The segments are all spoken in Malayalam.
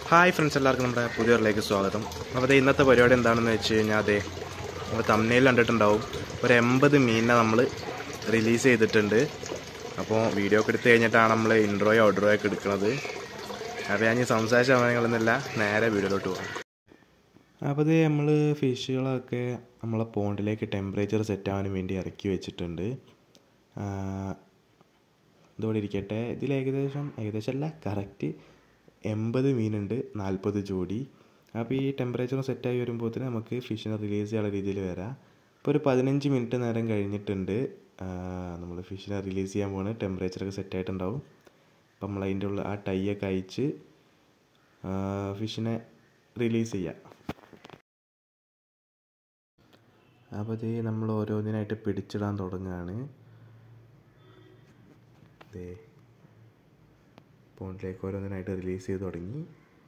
ഹായ് ഫ്രണ്ട്സ് എല്ലാവർക്കും നമ്മുടെ പുതിയൊരിലേക്ക് സ്വാഗതം അപ്പോൾ ദേ ഇന്നത്തെ പരിപാടി എന്താണെന്ന് വെച്ച് കഴിഞ്ഞാൽ അതെ നമ്മൾ തമ്മനയിൽ കണ്ടിട്ടുണ്ടാവും ഒരു എൺപത് മീനിനെ നമ്മൾ റിലീസ് ചെയ്തിട്ടുണ്ട് അപ്പോൾ വീഡിയോ ഒക്കെ എടുത്ത് കഴിഞ്ഞിട്ടാണ് നമ്മൾ ഇൻട്രോയോ ഔട്ട്രോയോ ഒക്കെ എടുക്കുന്നത് അപ്പോൾ ഞാൻ ഈ സംസാരിച്ച സമയങ്ങളൊന്നുമില്ല നേരെ വീഡിയോയിലോട്ട് പോകാം അപ്പോൾ ഇത് നമ്മൾ ഫിഷുകളൊക്കെ നമ്മളെ പോണ്ടിലേക്ക് ടെമ്പറേച്ചർ സെറ്റ് ആവാൻ വേണ്ടി ഇറക്കി വെച്ചിട്ടുണ്ട് ആ, ഇതോടെ ഇരിക്കട്ടെ ഇതിൽ ഏകദേശം ഏകദേശം അല്ല കറക്റ്റ് എൺപത് മീനുണ്ട് നാൽപ്പത് ജോഡി അപ്പോൾ ഈ ടെമ്പറേച്ചർ സെറ്റായി വരുമ്പോഴത്തേന് നമുക്ക് ഫിഷിനെ റിലീസ് ചെയ്യാനുള്ള രീതിയിൽ വരാം ഇപ്പോൾ ഒരു പതിനഞ്ച് മിനിറ്റ് നേരം കഴിഞ്ഞിട്ടുണ്ട് നമ്മൾ ഫിഷിനെ റിലീസ് ചെയ്യാൻ പോകുന്നത് ടെമ്പറേച്ചറൊക്കെ സെറ്റായിട്ടുണ്ടാവും അപ്പം നമ്മൾ അതിൻ്റെ ഉള്ള ആ ടൈയൊക്കെ അയച്ച് ഫിഷിനെ റിലീസ് ചെയ്യാം അപ്പോൾ ഇത് നമ്മൾ ഓരോന്നിനായിട്ട് പിടിച്ചിടാൻ തുടങ്ങുകയാണ് ദേ പോണ്ടിലേക്ക് ഓരോന്നിനായിട്ട് റിലീസ് ചെയ്ത് തുടങ്ങി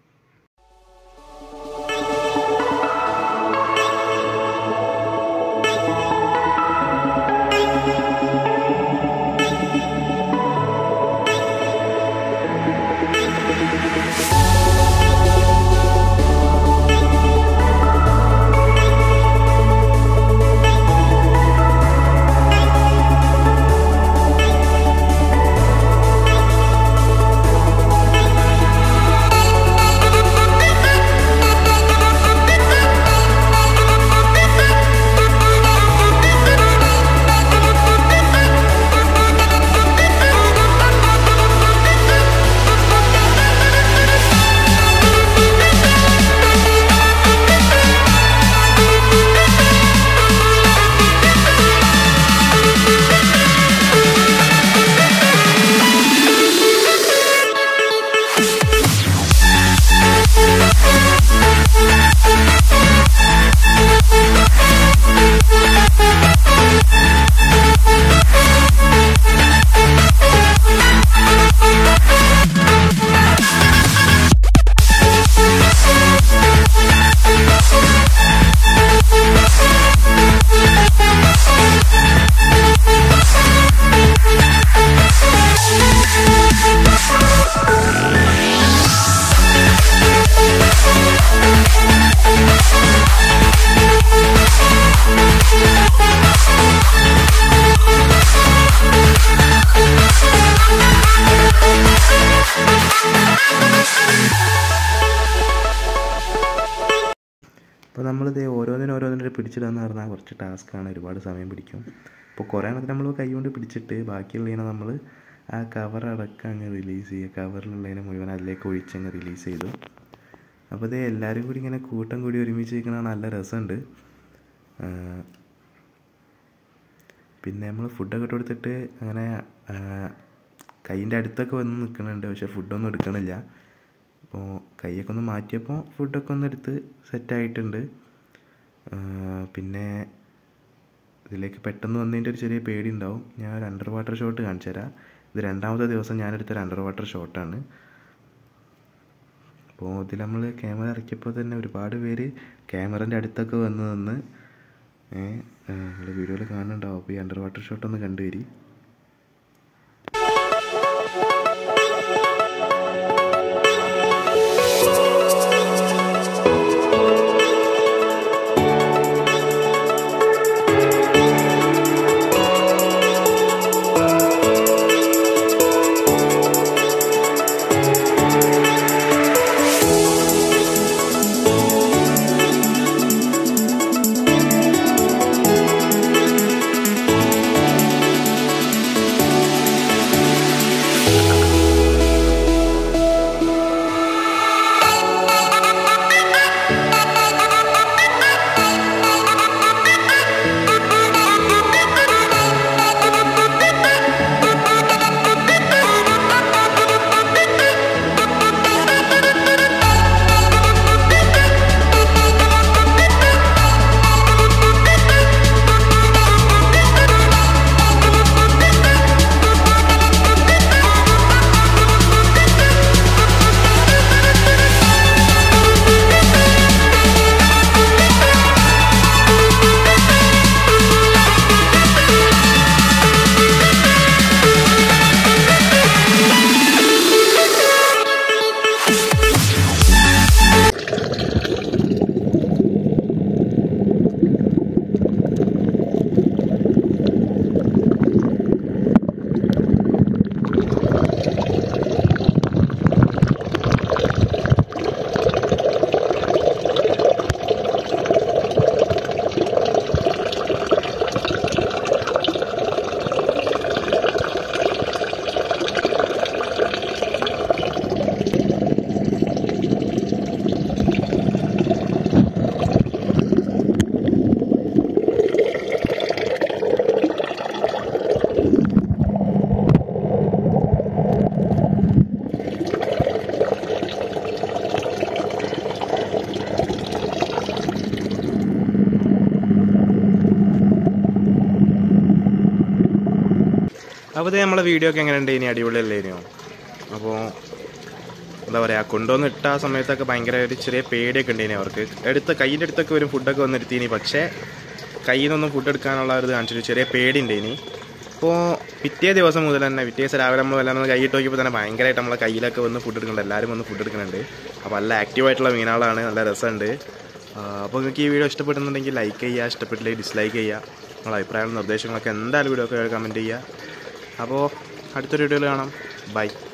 അപ്പോൾ നമ്മളിത് ഓരോന്നിനും ഓരോന്നിനും പിടിച്ചിടാന്ന് പറഞ്ഞാൽ കുറച്ച് ടാസ്ക്കാണ് ഒരുപാട് സമയം പിടിക്കും അപ്പോൾ കുറേ എണ്ണത്തിന് നമ്മൾ കൈ കൊണ്ട് പിടിച്ചിട്ട് ബാക്കിയുള്ളതിനെ നമ്മൾ ആ കവർ അടക്കം അങ്ങ് റിലീസ് ചെയ്യുക കവറിലുള്ളതിനെ മുഴുവൻ അതിലേക്ക് ഒഴിച്ചങ്ങ് റിലീസ് ചെയ്തു അപ്പോൾ ഇത് എല്ലാവരും കൂടി ഇങ്ങനെ കൂട്ടം കൂടി ഒരുമിച്ച് നിൽക്കണ നല്ല രസമുണ്ട് ആ, പിന്നെ നമ്മൾ ഫുഡൊക്കെ ഇട്ട് കൊടുത്തിട്ട് അങ്ങനെ കൈയിൻ്റെ അടുത്തൊക്കെ വന്ന് നിൽക്കുന്നുണ്ട് പക്ഷേ ഫുഡൊന്നും എടുക്കണില്ല അപ്പോൾ കൈയൊക്കെ ഒന്ന് മാറ്റിയപ്പോൾ ഫുഡൊക്കെ ഒന്ന് എടുത്ത് സെറ്റായിട്ടുണ്ട് പിന്നെ ഇതിലേക്ക് പെട്ടെന്ന് വന്നതിൻ്റെ ഒരു ചെറിയ പേടി ഉണ്ടാവും ഞാൻ ഒരു അണ്ടർ വാട്ടർ ഷോട്ട് കാണിച്ചു തരാം ഇത് രണ്ടാമത്തെ ദിവസം ഞാനെടുത്തൊരു അണ്ടർ വാട്ടർ ഷോട്ടാണ് അപ്പോൾ ഇതിൽ നമ്മൾ ക്യാമറ ഇറക്കിയപ്പോൾ തന്നെ ഒരുപാട് പേര് ക്യാമറൻ്റെ അടുത്തൊക്കെ വന്ന് നിന്ന് നിങ്ങൾ വീഡിയോയിൽ കാണുന്നുണ്ടാവും അപ്പോൾ ഈ അണ്ടർ വാട്ടർ ഷോട്ട് ഒന്ന് കണ്ടുവരി അപ്പോൾ ഇത് നമ്മളെ വീഡിയോ ഒക്കെ എങ്ങനെ ഉണ്ട് ഇനി അടിപൊളിയല്ലേനോ അപ്പോൾ എന്താ പറയുക കൊണ്ടുവന്ന് ഇട്ട ആ സമയത്തൊക്കെ ഭയങ്കര ഒരു ചെറിയ പേടിയൊക്കെ ഉണ്ടേനി അവർക്ക് എടുത്ത കയ്യിൻ്റെ അടുത്തൊക്കെ വരും ഫുഡൊക്കെ വന്നെടുത്തീനി പക്ഷേ കയ്യിൽ നിന്നൊന്നും ഫുഡ് എടുക്കാനുള്ള ഒരു ഇത് കാണിച്ചിട്ട് ചെറിയ പേടി ഉണ്ടേനി അപ്പോൾ പിറ്റേ ദിവസം മുതൽ തന്നെ പിറ്റേ ദിവസം രാവിലെ നമ്മൾ എല്ലാം കൈയിട്ട് നോക്കിയപ്പോൾ തന്നെ ഭയങ്കരമായിട്ട് നമ്മളെ കയ്യിലൊക്കെ വന്ന് ഫുഡ് എടുക്കുന്നുണ്ട് എല്ലാവരും വന്ന് ഫുഡ് എടുക്കുന്നുണ്ട് അപ്പോൾ നല്ല ആക്റ്റീവായിട്ടുള്ള മീനുകളാണ് നല്ല രസമുണ്ട് അപ്പോൾ നിങ്ങൾക്ക് ഈ വീഡിയോ ഇഷ്ടപ്പെടുന്നുണ്ടെങ്കിൽ ലൈക്ക് ചെയ്യുക ഇഷ്ടപ്പെട്ടില്ലെങ്കിൽ ഡിസ്ലൈക്ക് ചെയ്യുക നിങ്ങളുടെ അഭിപ്രായങ്ങളും നിർദ്ദേശങ്ങളൊക്കെ എന്തായാലും വീഡിയോ ഒക്കെ കമൻറ്റ് ചെയ്യുക അപ്പോൾ അടുത്തൊരു വീഡിയോയിൽ കാണാം ബൈ